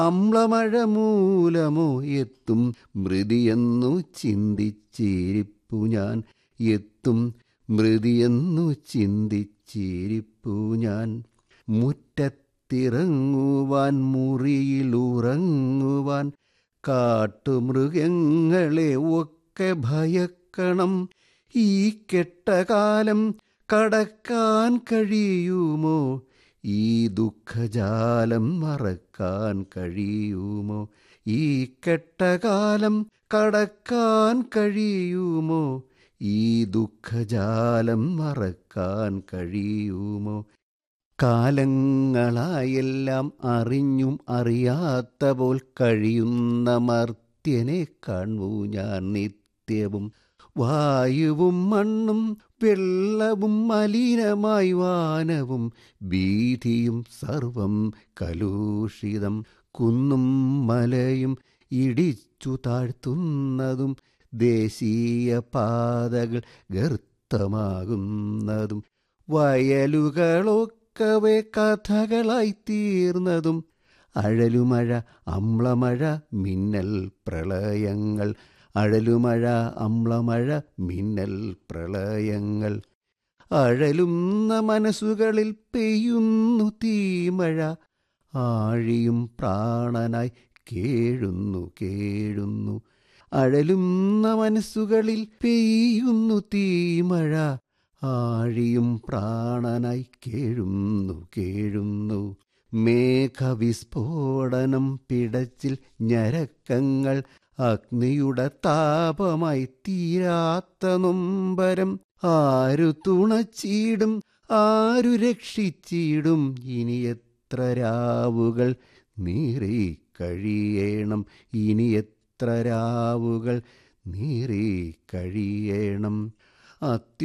അമ്ലമഴ മൂലമോ എത്തും മൃതിയെന്നു ചിന്തിച്ചിരിപ്പു ഞാൻ എത്തും മൃതിയെന്നു ചിന്തിച്ചിരിപ്പു ഞാൻ മുറ്റത്തിറങ്ങുവാൻ മുറിയിലുറങ്ങുവാൻ കാട്ടുമൃഗങ്ങളെ ഒക്കെ ഭയക്കണം ഈ കെട്ടകാലം കടക്കാൻ കഴിയുമോ ഈ ദുഃഖജാലം മറക്കാൻ കഴിയുമോ ഈ കെട്ടകാലം കടക്കാൻ കഴിയുമോ ഈ ദുഃഖജാലം മറക്കാൻ കഴിയുമോ കാലങ്ങളായെല്ലാം അറിഞ്ഞും അറിയാത്ത പോൽ കഴിയുന്ന മർത്യനെ കാണൂ ഞാൻ നിത്യവും വായുവും മണ്ണും വെള്ളവും മലിനമായി വാനവും ഭീതിയും സർവം കലൂഷിതം കുന്നും മലയും ഇടിച്ചു താഴ്ത്തുന്നതും ദേശീയ പാതകൾ ഗർത്തമാകുന്നതും വയലുകളൊക്കവെ കഥകളായി തീർന്നതും അഴലുമഴ അമ്ലമഴ മിന്നൽ പ്രളയങ്ങൾ അഴലുമഴ അമ്ലമഴ മിന്നൽ പ്രളയങ്ങൾ അഴലുന്ന മനസ്സുകളിൽ പെയ്യുന്നു തീമഴ ആഴിയും പ്രാണനായി കേഴുന്നു കേഴുന്നു അഴലുന്ന മനസ്സുകളിൽ പെയ്യുന്നു തീമഴ ആഴിയും പ്രാണനായി കേഴുന്നു കേഴുന്നു മേഘവിസ്ഫോടനം പിടച്ചിൽ ഞരക്കങ്ങൾ അഗ്നിയുടെ താപമായി തീരാത്ത നൊമ്പരം ആരു തുണച്ചിടും ആരു രക്ഷിച്ചിടും ഇനി എത്ര രാവുകൾ നീറി കഴിയണം ഇനി എത്ര രാവുകൾ നീറി കഴിയണം അത്യ